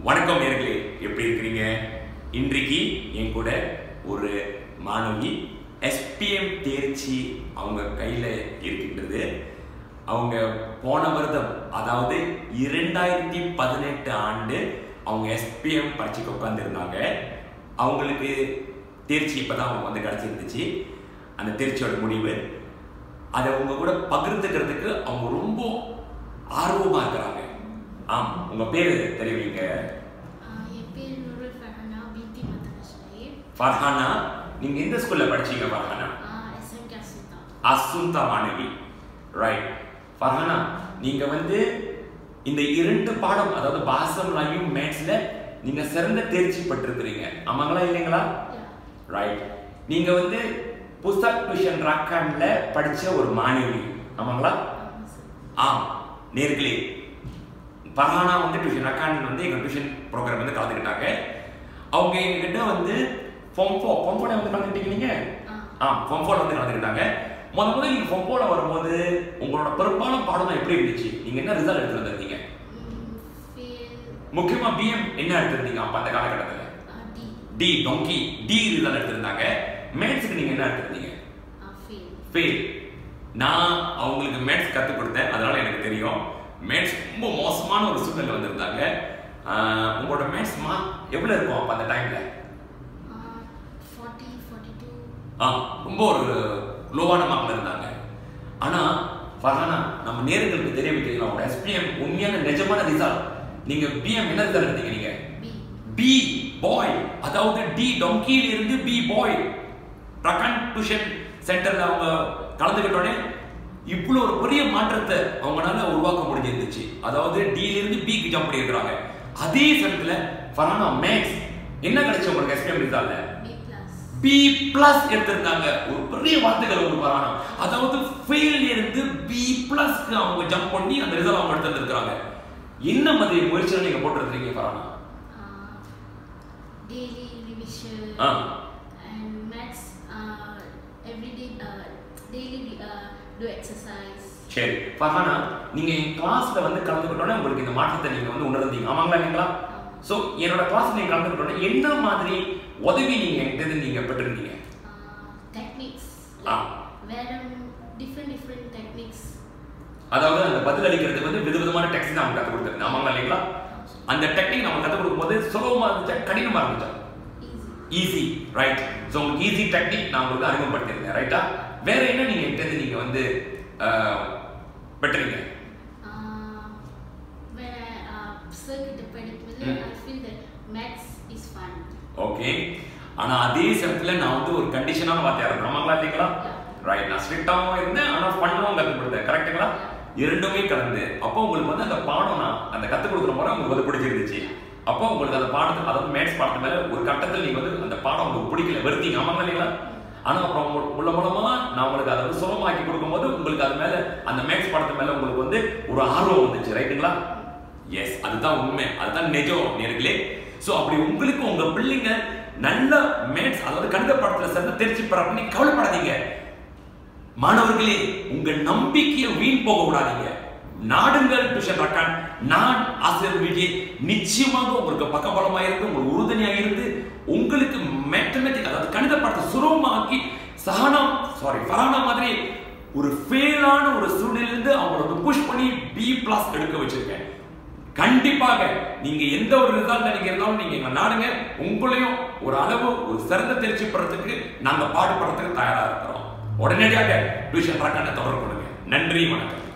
வணக்கம் நேர்களே எப்படி இருக்கிறீங்க இன்றைக்கு என் கூட ஒரு மாணவி எஸ்பிஎம் தேர்ச்சி அவங்க கையில் இருக்கின்றது அவங்க போன வருடம் அதாவது இரண்டாயிரத்தி பதினெட்டு ஆண்டு அவங்க எஸ்பிஎம் பரீட்சைக்கு உட்காந்துருந்தாங்க அவங்களுக்கு தேர்ச்சி இப்பதான் அவங்க வந்து கிடச்சிருந்துச்சு அந்த தேர்ச்சியோட முடிவு அதை உங்க கூட பகிர்ந்துக்கிறதுக்கு அவங்க ரொம்ப ஆர்வமா இருக்கிறாங்க ஆம் உங்க பேரு தெரிவிங்க ஆஹ் என் பேர் நூருல் ஃபர்ஹானா பிடி மதரஸ்லே ஃபர்ஹானா நீங்க எந்த ஸ்கூல்ல படிச்சீங்க ஃபர்ஹானா எஸ்எம் கேசுதா அசுந்தா மாணவி ரைட் ஃபர்ஹானா நீங்க வந்து இந்த இரண்டு பாடம் அதாவது பாசம் லையும் மேத்ஸ்ல நீங்க சிறந்த தேர்ச்சி பெற்றிருக்கிறீங்க ஆமாங்களா இல்லைங்களா ரைட் நீங்க வந்து புஸ்தக் டியூஷன் ராக்கான்ல படிச்ச ஒரு மாணவி ஆமாங்களா ஆம் நேர்களே பர்ஹானா வந்து டியூஷன் அக்கான் வந்து எங்கள் டியூஷன் ப்ரோக்ராம் வந்து கலந்துக்கிட்டாங்க அவங்க எங்ககிட்ட வந்து ஃபோம் ஃபோ ஃபோம் ஃபோல வந்து கலந்துக்கிட்டீங்க நீங்க ஆ ஃபோம் ஃபோல வந்து கலந்துக்கிட்டாங்க முத முதல்ல நீங்கள் ஃபோம் ஃபோல வரும்போது உங்களோட பெரும்பாலும் பாடம் எப்படி இருந்துச்சு நீங்கள் என்ன ரிசல்ட் எடுத்துட்டு வந்திருந்தீங்க ஃபேல் முக்கியமாக பிஎம் என்ன எடுத்திருந்தீங்க அப்போ அந்த காலகட்டத்தில் டி டி டொங்கி டி ரிசல்ட் எடுத்திருந்தாங்க மேத்ஸுக்கு நீங்கள் என்ன எடுத்திருந்தீங்க ஃபேல் ஃபெயில் நான் அவங்களுக்கு மேத்ஸ் கற்றுக் கொடுத்தேன் அதனால எனக்கு தெரியும் மேத்ஸ் ரொம்ப மோசமான ஒரு சூழ்நிலை வந்திருந்தாங்க ஆஹ் உங்களோட மேத்ஸ் மா எவ்வளோ இருக்கும் அப்போ அந்த டைமில் ஃபார்ட்டி ஃபார்ட்டி டூ ஆ ரொம்ப ஒரு லோவான மார்க்கில் இருந்தாங்க ஆனால் ஃபர்ஹானா நம்ம நேர்களுக்கு தெரிய வைக்கிறீங்களா உங்களோட எஸ்பிஎம் உண்மையான நிஜமான ரிசல்ட் நீங்கள் பிஎம் என்ன ரிசல்ட் எடுத்தீங்க நீங்கள் பி பி பாய் அதாவது டி டொங்கியில இருந்து பி பாய் பிரகன் டியூஷன் சென்டர்ல அவங்க கலந்துக்கிட்டோடனே இவ்வளோ ஒரு பெரிய மாற்றத்தை அவங்களால உருவாக்க முடிஞ்சிருந்துச்சு அதாவது டில இருந்து பிக்கு ஜம்ப் பண்ணியிருக்கிறாங்க அதே சமயத்துல ஃபரானா மேக்ஸ் என்ன கிடைச்சு உங்களுக்கு எஸ்பிஎம் ரிசால்ட்ல பி ப்ளஸ் பி பிளஸ் எடுத்திருந்தாங்க ஒரு பெரிய வார்த்தைகள் உங்களுக்கு வரானா அதாவது ஃபெயில் இருந்து பி பிளஸ்க்கு அவங்க ஜம்ப் பண்ணி அந்த ரிசல்ட் அவங்க எடுத்து வந்திருக்காங்க என்ன மாதிரி முயற்சிகள் நீங்க போட்டுருக்கீங்க Farhana daily revision ah and maths everyday daily two exercise சரி ஃபர்ஹானா நீங்க என் கிளாஸ்ல வந்து கலந்துக்கிட்டோன்னே உங்களுக்கு இந்த மாற்றத்தை நீங்க வந்து உணர்ந்தீங்க ஆமாங்களா இல்லைங்களா சோ என்னோட கிளாஸ்ல நீங்க கலந்துக்கிட்டோன்னே என்ன மாதிரி உதவி நீங்க என்கிட்ட நீங்க பெற்றிருந்தீங்க டெக்னிக்ஸ் ஆ. வேற டிஃப்ரெண்ட் டிஃப்ரெண்ட் டெக்னிக்ஸ் அதாவது அந்த பதில் அளிக்கிறதுக்கு வந்து விதவிதமான டெக்னிக் நம்ம கற்றுக் கொடுத்துருந்தேன் ஆமாங்களா இல்லைங்களா அந்த டெக்னிக் நம்ம கற்றுக் கொடுக்கும்போது சுலபமா இருந்துச்சா கடினமா இருந்துச்சா ஈஸி ஈஸி ரைட் ஸோ உங்களுக்கு ஈஸி டெக்னிக் நான் உங்களுக்கு அறிமுகப்படுத்தியிருந்தேன் ரைட்டா வேற என்ன நீங்க என்கிட்ட நீங்க வந்து அஹ், பெற்றீங்க when I uh, circuit படிக்கும்போது Mm. I feel that maths is fun. Okay ஆனா அதே சமயத்துல நான் வந்து ஒரு கண்டிஷனான வார்த்தையா இருந்தேன் ஆமாங்களா இல்லைங்களா ரைட் நான் ஸ்ட்ரிக்டாகவும் இருந்தேன் ஆனா ஃபன்னாகவும் கற்றுக் கொடுத்தேன் கரெக்ட்டுங்களா இரண்டுமே கலந்து அப்போ உங்களுக்கு வந்து அந்த பாடம் நான் அந்த கற்றுக் கொடுக்குற முறை உங்களுக்கு வந்து பிடிச்சிருந்துச்சு அப்போ உங்களுக்கு அந்த பாடத்தை அதாவது மேத்ஸ் பாடத்து மேல ஒரு கட்டத்தில் நீங்க வந்து அந்த பாடம் உங்களுக்கு பிடிக்கல வெறுத்தீங்க ஆமாங்களா இல்லைங்களா ஆனா அப்புறம் உங்க- உள்ள மூலமா நான் உங்களுக்கு அதை வந்து சுலபமாக்கி கொடுக்கும்போது உங்களுக்கு அது மேல அந்த மேத்ஸ் பாடத்து மேல உங்களுக்கு வந்து ஒரு ஆர்வம் வந்துச்சு ரைட்டுங்களா எஸ் அதுதான் உண்மை அதுதான் நிஜம் நேர்களே சோ அப்படி உங்களுக்கு உங்க பிள்ளைங்க நல்ல மேத்ஸ் அதாவது கணித பாடத்துல சிறந்த தேர்ச்சி பெற பண்ணி கவலைப்படாதீங்க மாணவர்களே உங்க நம்பிக்கையை வீண் போக விடாதீங்க நாடுங்கள் டியூஷன் ரக்கான் நான் ஆசிரியர் விஜய் நிச்சயமாக உங்களுக்கு பக்கபலமா இருந்து உங்களுக்கு உறுதுணையாக இருந்து உங்களுக்கு மேத்தமெட்டிக் அதாவது கணித பாடத்தை சுலபமாக்கி சஹானா சாரி ஃபரானா மாதிரி ஒரு ஃபெயிலான ஒரு சூழ்நிலையிலிருந்து அவங்கள வந்து புஷ் பண்ணி பி பிளஸ் எடுக்க வச்சிருக்கேன் கண்டிப்பாக நீங்க எந்த ஒரு ரிசல்ட்ல நீங்க இருந்தாலும் நீங்க எங்க நாடுங்க உங்களையும் ஒரு அளவு ஒரு சிறந்த தேர்ச்சி பெறத்துக்கு நாங்க பாடுபடுறதுக்கு தயாரா இருக்கிறோம் உடனடியாக டியூஷன் ரக்கான தொடர்பு கொள்ளுங்க நன்றி வணக்கம்